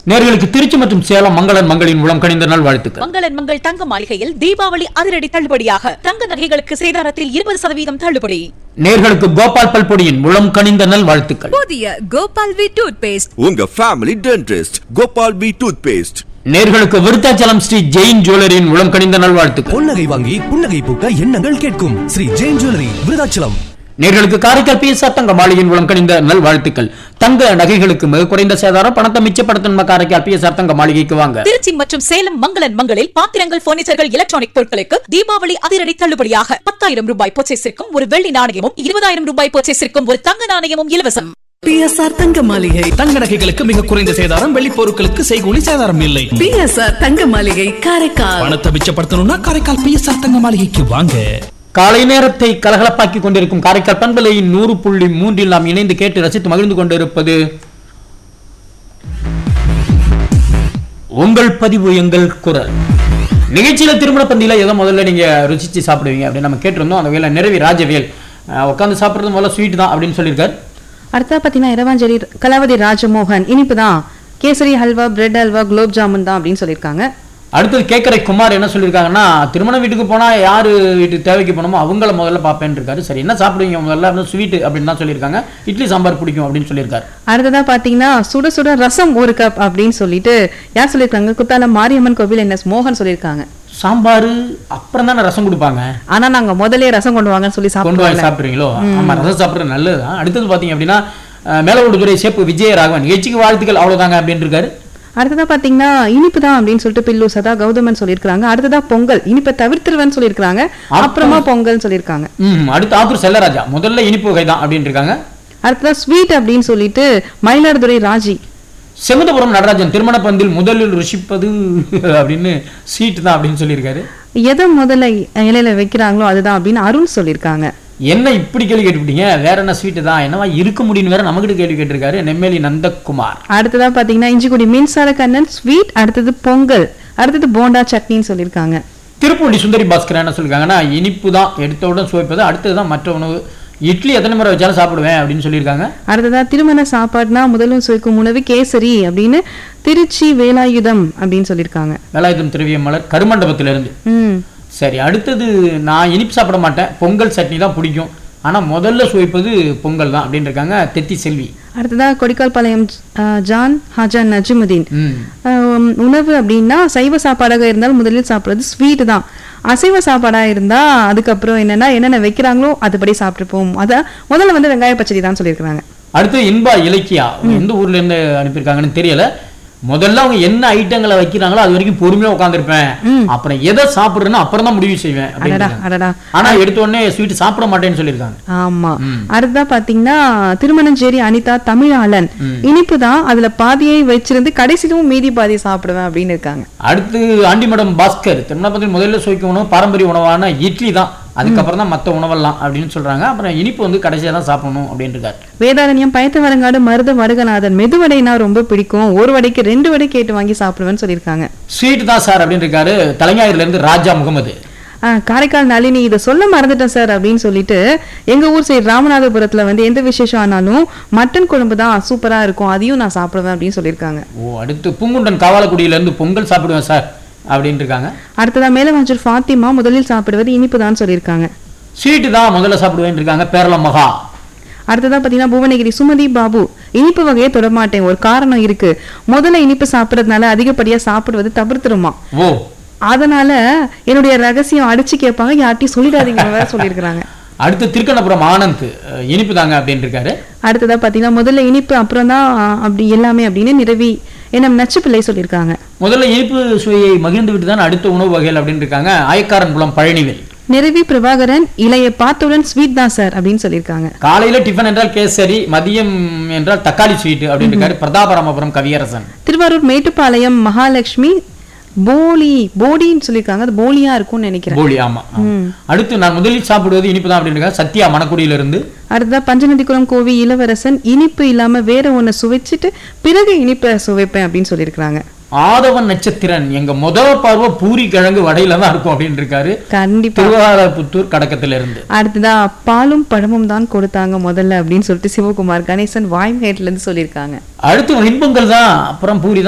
நேர்களுக்கு திருச்சி மற்றும் சேலம் மங்களன் மங்களின் மூலம் கணிந்த நாள் வாழ்த்துக்கள் மங்களன் மங்கள் தங்க மாளிகையில் தீபாவளி அதிரடி தள்ளுபடியாக தங்க நகைகளுக்கு சேதாரத்தில் இருபது சதவீதம் தள்ளுபடி நேர்களுக்கு கோபால் பல்பொடியின் மூலம் கணிந்த நாள் வாழ்த்துக்கள் புதிய கோபால் வி டூத் பேஸ்ட் உங்க family dentist Gopal P tooth paste நேர்களுக்கு விருத்தாச்சலம் ஸ்ரீ ஜெயின் ஜுவல்லரியின் மூலம் கணிந்த நாள் வாழ்த்துக்கள் பொன்னகை வாங்கி புன்னகை பூக்க எண்ணங்கள் கேட்கும் ஸ்ரீ ஜெயின் ஜுவல்லரி விருதாச்சலம் நேர்களுக்கு காரைக்கால் பி தங்க மாளிகையின் மூலம் கணிந்த நல் வாழ்த்துக்கள் தங்க நகைகளுக்கு மிக குறைந்த சேதாரம் பணத்தை மிச்சப்படுத்தும் நம்ம காரைக்கால் பி தங்க மாளிகைக்கு வாங்க திருச்சி மற்றும் சேலம் மங்களன் மங்களில் பாத்திரங்கள் பர்னிச்சர்கள் எலக்ட்ரானிக் பொருட்களுக்கு தீபாவளி அதிரடி தள்ளுபடியாக பத்தாயிரம் ரூபாய் பர்ச்சேஸிற்கும் ஒரு வெள்ளி நாணயமும் இருபதாயிரம் ரூபாய் பர்ச்சேஸிற்கும் ஒரு தங்க நாணயமும் இலவசம் பிஎஸ்ஆர் தங்க மாளிகை தங்க நகைகளுக்கு மிக குறைந்த சேதாரம் வெள்ளி பொருட்களுக்கு செய்கூலி சேதாரம் இல்லை பிஎஸ்ஆர் தங்க மாளிகை காரைக்கால் பணத்தை மிச்சப்படுத்தணும்னா காரைக்கால் பிஎஸ்ஆர் தங்க மாளிகைக்கு வாங்க காலை நேரத்தை கலகலப்பாக்கி கொண்டிருக்கும் காரைக்கால் பண்பலையின் நூறு புள்ளி மூன்றில் நாம் இணைந்து கேட்டு ரசித்து மகிழ்ந்து கொண்டிருப்பது உங்கள் பதிவு எங்கள் குரல் நிகழ்ச்சியில திருமண பந்தியில எதை முதல்ல நீங்க ருசிச்சு சாப்பிடுவீங்க அப்படின்னு நம்ம கேட்டிருந்தோம் அந்த வேலை நிறைவி ராஜவேல் உட்காந்து சாப்பிடுறது முதல்ல ஸ்வீட் தான் அப்படின்னு சொல்லியிருக்காரு அடுத்தா பார்த்தீங்கன்னா இரவாஞ்சேரி கலாவதி ராஜமோகன் இனிப்பு தான் கேசரி ஹல்வா பிரெட் ஹல்வா குலோப் ஜாமுன் தான் அப்படின்னு சொல்லியிருக்காங்க அடுத்தது கேட்கற குமார் என்ன சொல்லியிருக்காங்கன்னா திருமண வீட்டுக்கு போனா யாரு வீட்டுக்கு தேவைக்கு போனோமோ அவங்கள முதல்ல பார்ப்பேன் இருக்காரு சரி என்ன சாப்பிடுவீங்க முதல்ல ஸ்வீட் அப்படின்னு தான் சொல்லியிருக்காங்க இட்லி சாம்பார் பிடிக்கும் அப்படின்னு சொல்லியிருக்காரு அடுத்ததா பார்த்தீங்கன்னா சுட சுட ரசம் ஒரு கப் அப்படின்னு சொல்லிட்டு யார் சொல்லியிருக்காங்க குத்தாலம் மாரியம்மன் கோவில் என் எஸ் மோகன் சொல்லியிருக்காங்க சாம்பார் அப்புறம் தானே ரசம் கொடுப்பாங்க ஆனா நாங்க முதல்ல ரசம் கொண்டு வாங்கன்னு சொல்லி கொண்டு வாங்கி சாப்பிடுவோம் சாப்பிட்றீங்களோ ஆமா ரசம் சாப்பிட்றது நல்லது தான் அடுத்தது பாத்தீங்க அப்படின்னா அஹ், மேலவடுதுறை சேப்பு விஜயராகவன் நிகழ்ச்சிக்கு வாழ்த்துக்கள் அவ்வளவுதாங்க அப்படின்னு இருக்காரு அடுத்ததா பார்த்தீங்கன்னா இனிப்பு தான் அப்படின்னு சொல்லிட்டு பில்லு சதா கௌதமன் சொல்லியிருக்காங்க அடுத்ததா பொங்கல் இனிப்பை தவிர்த்துருவேன்னு சொல்லியிருக்காங்க அப்புறமா பொங்கல் சொல்லியிருக்காங்க ம் அடுத்து ஆத்தூர் செல்லராஜா முதல்ல இனிப்பு வகை தான் அப்படின்னு இருக்காங்க அடுத்ததா ஸ்வீட் அப்படின்னு சொல்லிட்டு மயிலாடுதுறை ராஜி செமுதபுரம் நடராஜன் திருமண பந்தில் முதலில் ருசிப்பது அப்படின்னு சீட்டு தான் அப்படின்னு சொல்லியிருக்காரு எதை முதல்ல இலையில வைக்கிறாங்களோ அதுதான் அப்படின்னு அருண் சொல்லியிருக்காங்க என்ன இப்படி கேள்வி கேட்டுவிட்டீங்க வேற என்ன ஸ்வீட்டு தான் என்னவா இருக்க முடியும்னு வேற நம்மகிட்ட கேள்வி கேட்டிருக்காரு நெம்மேலி நந்தகுமார் அடுத்ததா பாத்தீங்கன்னா இஞ்சிக்குடி மின்சார கண்ணன் ஸ்வீட் அடுத்தது பொங்கல் அடுத்தது போண்டா சட்னின்னு சொல்லியிருக்காங்க திருப்பூண்டி சுந்தரி பாஸ்கர் என்ன சொல்லியிருக்காங்கன்னா இனிப்பு தான் எடுத்தவுடன் சுவைப்பது அடுத்தது தான் மற்ற உணவு இட்லி எத்தனை முறை வச்சாலும் சாப்பிடுவேன் அப்படின்னு சொல்லியிருக்காங்க அடுத்ததா திருமண சாப்பாடுனா முதலும் சுவைக்கும் உணவு கேசரி அப்படின்னு திருச்சி வேலாயுதம் அப்படின்னு சொல்லியிருக்காங்க வேலாயுதம் திரவியம் மலர் கருமண்டபத்திலிருந்து ம் சரி அடுத்தது நான் இனிப்பு சாப்பிட மாட்டேன் பொங்கல் சட்னி தான் பிடிக்கும் ஆனா முதல்ல சுவைப்பது பொங்கல் தான் அப்படின்னு இருக்காங்க தெத்தி செல்வி அடுத்ததா கொடிக்கால்பாளையம் அஹ், ஜான் ஹாஜான் நஜிமுதீன் ம் அஹ், உணவு அப்படின்னா சைவ சாப்பாடாக இருந்தால் முதலில் சாப்பிட்றது ஸ்வீட் தான் அசைவ சாப்பாடா இருந்தா அதுக்கப்புறம் என்னன்னா என்னென்ன வைக்கிறாங்களோ அதுபடி சாப்பிட்டுப்போம் அதான் முதல்ல வந்து வெங்காய பச்சடி தான் சொல்லியிருக்காங்க அடுத்து இன்பா இலக்கியா அவங்க எந்த ஊர்ல இருந்து அனுப்பியிருக்காங்கன்னு தெரியல முதல்ல அவங்க என்ன ஐட்டங்களை வைக்கிறாங்களோ அது வரைக்கும் பொறுமையா உட்காந்துருப்பேன் அப்புறம் எதை சாப்பிடுறேன்னு அப்புறம் தான் முடிவு செய்வேன் அப்படின்னு அடடா இருக்காங்க. அடடா ஆனா எடுத்த உடனே ஸ்வீட் சாப்பிட மாட்டேன்னு சொல்லியிருக்காங்க ஆமா அடுத்ததா பாத்தீங்கன்னா திருமணஞ்சேரி அனிதா தமிழாளன் இனிப்பு தான் அதுல பாதியை வச்சிருந்து கடைசியிலும் மீதி பாதியை சாப்பிடுவேன் அப்படின்னு இருக்காங்க அடுத்து ஆண்டிமடம் பாஸ்கர் திருமணப்பத்தில் முதல்ல சுவைக்கும் உணவு பாரம்பரிய உணவான இட்லி தான் அதுக்கப்புறம் தான் மற்ற உணவெல்லாம் அப்படின்னு சொல்றாங்க அப்புறம் இனிப்பு வந்து கடைசியா தான் சாப்பிடணும் அப்படின்னு இருக்காரு வேதாரண்யம் பயத்த வரங்காடு மருத வடுகநாதன் மெதுவடைனா ரொம்ப பிடிக்கும் ஒரு வடைக்கு ரெண்டு வடை கேட்டு வாங்கி சாப்பிடுவேன்னு சொல்லியிருக்காங்க ஸ்வீட் தான் சார் அப்படின்னு இருக்காரு தலைஞாயிறுல இருந்து ராஜா முகமது ஆ, காரைக்கால் நளினி இதை சொல்ல மறந்துட்டேன் சார் அப்படின்னு சொல்லிட்டு எங்க ஊர் சைடு ராமநாதபுரத்துல வந்து எந்த விசேஷம் ஆனாலும் மட்டன் குழம்பு தான் சூப்பரா இருக்கும் அதையும் நான் சாப்பிடுவேன் அப்படின்னு சொல்லியிருக்காங்க ஓ அடுத்து பூங்குண்டன் காவாலக்குடியில இருந்து பொங்கல் சாப்பிடுவேன் சார் அப்படின்னு இருக்காங்க அடுத்ததா மேலவாஞ்சூர் ஃபாத்திமா முதலில் சாப்பிடுவது இனிப்பு தான் சொல்லியிருக்காங்க ஸ்வீட்டு தான் முதல்ல சாப்பிடுவேன் இருக்காங்க பேரளம் மகா அடுத்ததா பாத்தீங்கன்னா புவனகிரி சுமதி பாபு இனிப்பு வகையை தொட மாட்டேன் ஒரு காரணம் இருக்கு முதல்ல இனிப்பு சாப்பிடறதுனால அதிகப்படியா சாப்பிடுவது தவிர்த்துருமா ஓ அதனால என்னுடைய ரகசியம் அடிச்சு கேட்பாங்க யார்ட்டையும் சொல்லிடாதீங்க வேற சொல்லியிருக்கிறாங்க அடுத்து திருக்கணபுரம் ஆனந்த் அஹ், இனிப்பு தாங்க அப்படின்னு இருக்காரு அடுத்ததா பாத்தீங்கன்னா முதல்ல இனிப்பு அப்புறம் தான் அப்படி எல்லாமே அப்படின்னு நிறவி என்ன நச்சு பிள்ளை சொல்லியிருக்காங்க முதல்ல இனிப்பு சுவையை மகிழ்ந்து விட்டு தான் அடுத்த உணவு வகைகள் அப்படின்னு இருக்காங்க ஆயக்காரன் குளம் பழனிவேல் நிறவி பிரபாகரன் இளைய பார்த்தவுடன் ஸ்வீட் தான் சார் அப்படின்னு சொல்லியிருக்காங்க காலையில டிஃபன் என்றால் கேசரி மதியம் என்றால் தக்காளி ஸ்வீட் அப்படின்னு இருக்காரு பிரதாபராமபுரம் கவியரசன் திருவாரூர் மேட்டுப்பாளையம் மகாலட்சுமி போலி போடின்னு சொல்லியிருக்காங்க அது போலியா இருக்கும்னு நினைக்கிறேன் போலி ஆமா ஆமா. அடுத்து நான் முதலில் சாப்பிடுவது இனிப்பு தான் அப்படின்னு இருக்காரு சத்யா மணக்குடியில இருந்து அடுத்ததா பஞ்சநதிக்குளம் கோவி இளவரசன் இனிப்பு இல்லாம வேற ஒண்ணு சுவைச்சிட்டு பிறகு இனிப்பை சுவைப்பேன் அப்படின்னு சொல்லியிருக்காங்க ஆதவன் நட்சத்திரன் எங்க முதல் பார்வை பூரி கிழங்கு வடையில தான் இருக்கும் அப்படின்னு இருக்காரு கண்டிப்பா திருவாரூர் கடக்கத்துல இருந்து அடுத்ததா பாலும் பழமும் தான் கொடுத்தாங்க முதல்ல அப்படின்னு சொல்லிட்டு சிவகுமார் கணேசன் வாய்மேட்ல இருந்து சொல்லியிருக்காங்க அடுத்து இன்பங்கள் தான் அப்புறம் பூரி